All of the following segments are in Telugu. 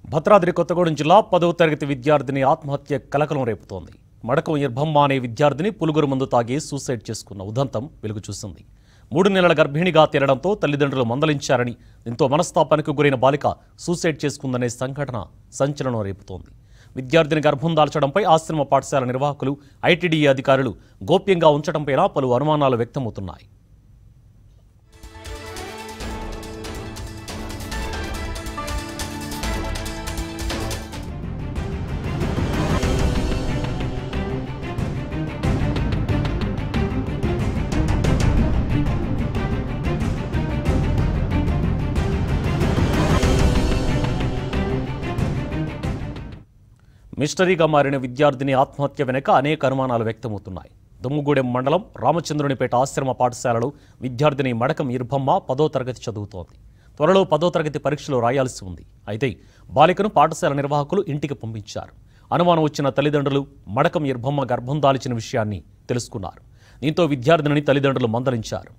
భద్రాద్రి కొత్తగూడెం జిల్లా పదవ తరగతి విద్యార్థిని ఆత్మహత్య కలకలం రేపుతోంది మడకం ఇర్భమ్మ అనే విద్యార్థిని పులుగురు మందు తాగి సూసైడ్ చేసుకున్న ఉదంతం వెలుగు చూసింది మూడు నెలల గర్భిణిగా తేలడంతో తల్లిదండ్రులు మందలించారని దీంతో మనస్తాపానికి గురైన బాలిక సూసైడ్ చేసుకుందనే సంఘటన సంచలనం రేపుతోంది విద్యార్థిని గర్భం దాల్చడంపై ఆశ్రమ పాఠశాల నిర్వాహకులు ఐటీడీఏ అధికారులు గోప్యంగా ఉంచడంపైనా పలు అనుమానాలు వ్యక్తమవుతున్నాయి మిస్టరీగా మారిన విద్యార్థిని ఆత్మహత్య వెనుక అనేక అనుమానాలు వ్యక్తమవుతున్నాయి దుమ్ముగూడెం మండలం రామచంద్రునిపేట ఆశ్రమ పాఠశాలలో విద్యార్థిని మడకం ఇర్భమ్మ పదో తరగతి చదువుతోంది త్వరలో పదో తరగతి పరీక్షలు రాయాల్సి ఉంది అయితే బాలికను పాఠశాల నిర్వాహకులు ఇంటికి పంపించారు అనుమానం వచ్చిన తల్లిదండ్రులు మడకం ఇర్భమ్మ గర్భం దాల్చిన విషయాన్ని తెలుసుకున్నారు దీంతో విద్యార్థినిని తల్లిదండ్రులు మందలించారు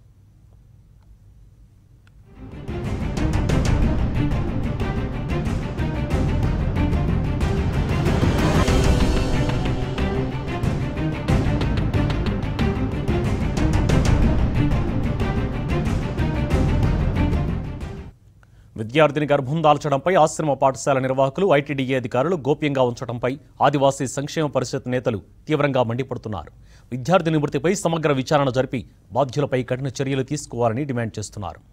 విద్యార్థిని గర్భం దాల్చడంపై ఆశ్రమ పాఠశాల నిర్వాహకులు ఐటీడీఏ అధికారులు గోప్యంగా ఉంచడంపై ఆదివాసీ సంక్షేమ పరిషత్ నేతలు తీవ్రంగా మండిపడుతున్నారు విద్యార్థిని మృతిపై సమగ్ర విచారణ జరిపి బాధ్యులపై కఠిన చర్యలు తీసుకోవాలని డిమాండ్ చేస్తున్నారు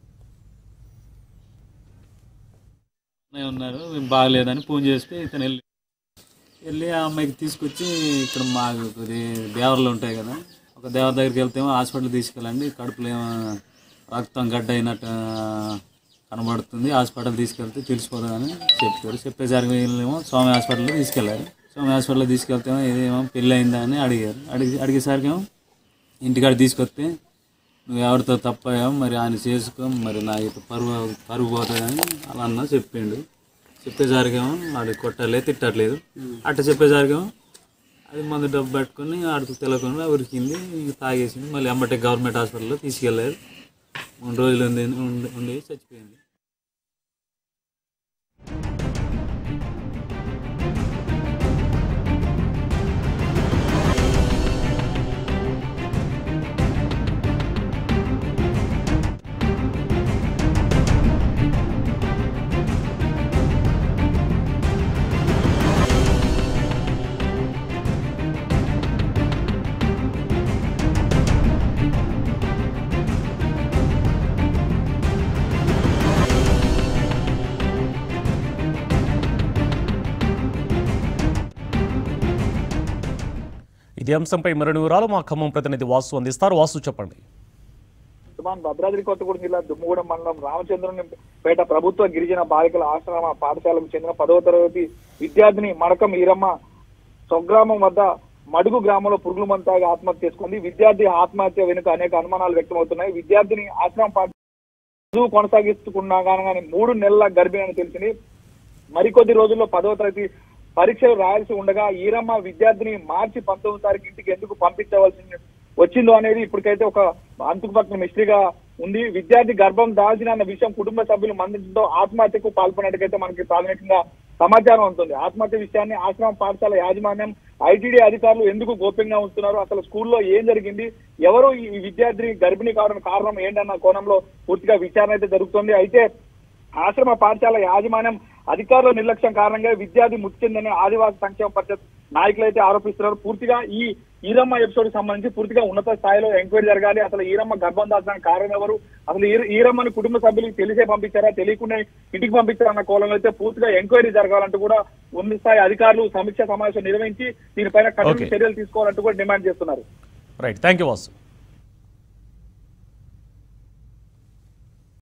అన్నయ్య ఉన్నారు బాగలేదని ఫోన్ చేస్తే ఇతను వెళ్ళి వెళ్ళి ఆ అమ్మాయికి తీసుకొచ్చి ఇక్కడ మాకు ఇది దేవర్లు ఉంటాయి కదా ఒక దేవర దగ్గరికి వెళ్తేమో హాస్పిటల్ తీసుకెళ్ళండి కడుపులో ఏమో రక్తం గడ్డ అయినట్టు కనబడుతుంది హాస్పిటల్ తీసుకెళ్తే తెలిసిపోతుందని చెప్పారు చెప్పేసరికి వీళ్ళేమో స్వామి హాస్పిటల్లో తీసుకెళ్ళారు స్వామి హాస్పిటల్లో తీసుకెళ్తేమో ఇదేమో పెళ్ళి అయిందా అని అడిగారు అడిగి అడిగేసరికి ఏమో ఇంటికాడ తీసుకొస్తే నువ్వు ఎవరితో తప్పయో మరి ఆయన చేసుకో మరి నా ఇటు పరువు పరువు పోతుందని అలా అన్న చెప్పిండు చెప్పేసరికేమో వాడు కొట్టలే తిట్టట్లేదు అట్ట చెప్పేసరికేమో అది మందు డబ్బు పెట్టుకొని ఆడికి తెలకుండా ఉరికింది ఇంక తాగేసింది మళ్ళీ అమ్మటే గవర్నమెంట్ హాస్పిటల్లో తీసుకెళ్ళారు మూడు రోజులు ఉంది ఉండి ఉండి చచ్చిపోయింది ఇదే అంశంపై మరిన్ని వివరాలు మా ఖమ్మం ప్రతినిధి వాసు అందిస్తారు వాసు చెప్పండి సుమాన్ భద్రాద్రి కొత్తగూడెం జిల్లా దుమ్ముగూడెం మండలం రామచంద్రుని పేట ప్రభుత్వ గిరిజన బాలికల ఆశ్రమ పాఠశాలకు చెందిన పదవ తరగతి విద్యార్థిని మడకం ఈరమ్మ స్వగ్రామం వద్ద మడుగు గ్రామంలో పురుగుల మందు తాగి ఆత్మహత్య చేసుకుంది విద్యార్థి ఆత్మహత్య వెనుక అనేక అనుమానాలు వ్యక్తమవుతున్నాయి విద్యార్థిని ఆశ్రమ పాఠ చదువు కొనసాగిస్తున్నా కానీ మూడు నెలల గర్భిణి అని తెలిసింది మరికొద్ది రోజుల్లో పదవ తరగతి పరీక్షలు రాయాల్సి ఉండగా ఈరమ్మ విద్యార్థిని మార్చి పంతొమ్మిది తారీఖు ఇంటికి ఎందుకు పంపించవలసి వచ్చిందో అనేది ఇప్పటికైతే ఒక అంతుకు పక్కన మిస్టరీగా ఉంది విద్యార్థి గర్భం దాల్చిన అన్న విషయం కుటుంబ సభ్యులు మందించడంతో ఆత్మహత్యకు పాల్పడినట్టుగైతే మనకి ప్రాథమికంగా సమాచారం ఉంటుంది ఆత్మహత్య విషయాన్ని ఆశ్రమ పాఠశాల యాజమాన్యం ఐటీడీ అధికారులు ఎందుకు గోప్యంగా ఉంచుతున్నారు అసలు స్కూల్లో ఏం జరిగింది ఎవరు ఈ విద్యార్థిని గర్భిణీ కావడం కారణం ఏంటన్న కోణంలో పూర్తిగా విచారణ అయితే జరుగుతుంది అయితే ఆశ్రమ పాఠశాల యాజమాన్యం అధికారుల నిర్లక్ష్యం కారణంగా విద్యార్థి మృతి చెందని ఆదివాసీ సంక్షేమ పరిషత్ నాయకులు అయితే ఆరోపిస్తున్నారు పూర్తిగా ఈ ఈరమ్మ ఎపిసోడ్ సంబంధించి పూర్తిగా ఉన్నత స్థాయిలో ఎంక్వైరీ జరగాలి అసలు ఈరమ్మ గర్భం దాల్చడానికి కారణం ఎవరు అసలు ఈ- ఈరమ్మని కుటుంబ సభ్యులకు తెలిసే పంపించారా తెలియకుండా ఇంటికి పంపించారా అన్న కోణంలో అయితే పూర్తిగా ఎంక్వైరీ జరగాలంటూ కూడా ఉన్నత స్థాయి అధికారులు సమీక్ష సమావేశం నిర్వహించి దీనిపైన కఠిన Okay. చర్యలు తీసుకోవాలంటూ కూడా డిమాండ్ చేస్తున్నారు రైట్ థ్యాంక్ యూ వాసు